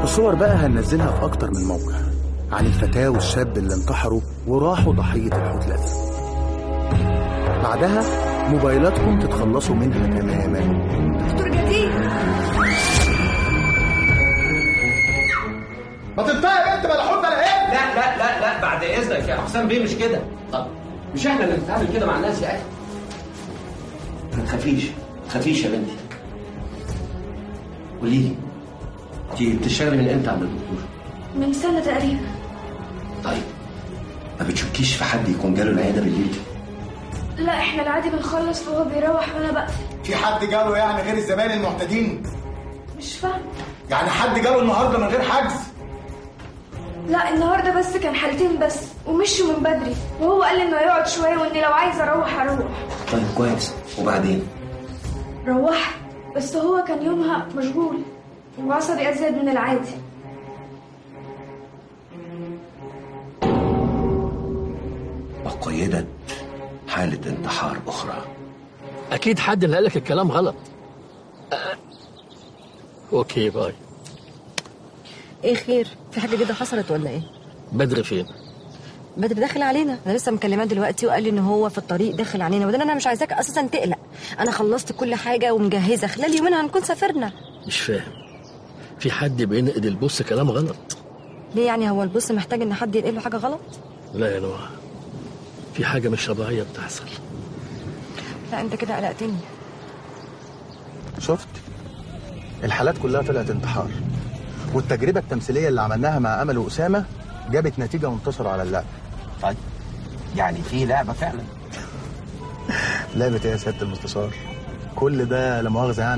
الصور بقى هننزلها في أكتر من موقع عن الفتاة والشاب اللي انتحروا وراحوا ضحية الحوت الأزرق بعدها موبايلاتكم تتخلصوا منها تماما دكتور جديد ما تنطقي يا بنت ملحوظه انا ايه لا لا لا لا بعد اذنك يا حسام بيه مش كده طب مش احنا اللي بنتعامل كده مع الناس يا اخي ما تخافيش ما تخافيش يا بنتي قولي لي انت بتشتغلي من امتى عند الدكتور؟ من سنة تقريبا طيب ما بتشكيش في حد يكون جاله العياده بالليل لا احنا العادي بنخلص وهو بيروح وانا بقفل في حد جاله يعني غير الزبائن المعتادين مش فاهم يعني حد جاله النهارده من غير حجز لا النهارده بس كان حالتين بس ومشوا من بدري وهو قال لي انه هيقعد شويه واني لو عايز اروح اروح طيب كويس وبعدين روحت بس هو كان يومها مشغول وعصبي ازيد من العادي وقيدت حاله انتحار اخرى اكيد حد اللي قال لك الكلام غلط أه. اوكي باي ايه خير في حاجه جديده حصلت ولا ايه بدر فين بدر داخل علينا انا لسه مكلماه دلوقتي وقال لي ان هو في الطريق داخل علينا وده انا مش عايزاك اساسا تقلق انا خلصت كل حاجه ومجهزه خلال يومين هنكون سافرنا مش فاهم في حد بينقد البص كلام غلط ليه يعني هو البص محتاج ان حد ينقل له حاجه غلط لا يا نوع في حاجه مش طبيعيه بتحصل لا انت كده قلقتني شفت الحالات كلها طلعت انتحار والتجربة التمثيلية اللي عملناها مع أمل وأسامة جابت نتيجة وانتصروا على اللعبة طيب يعني في لعبه فعلا لعبة إيه يا سيادة المستشار كل ده لا مؤاخذة يعني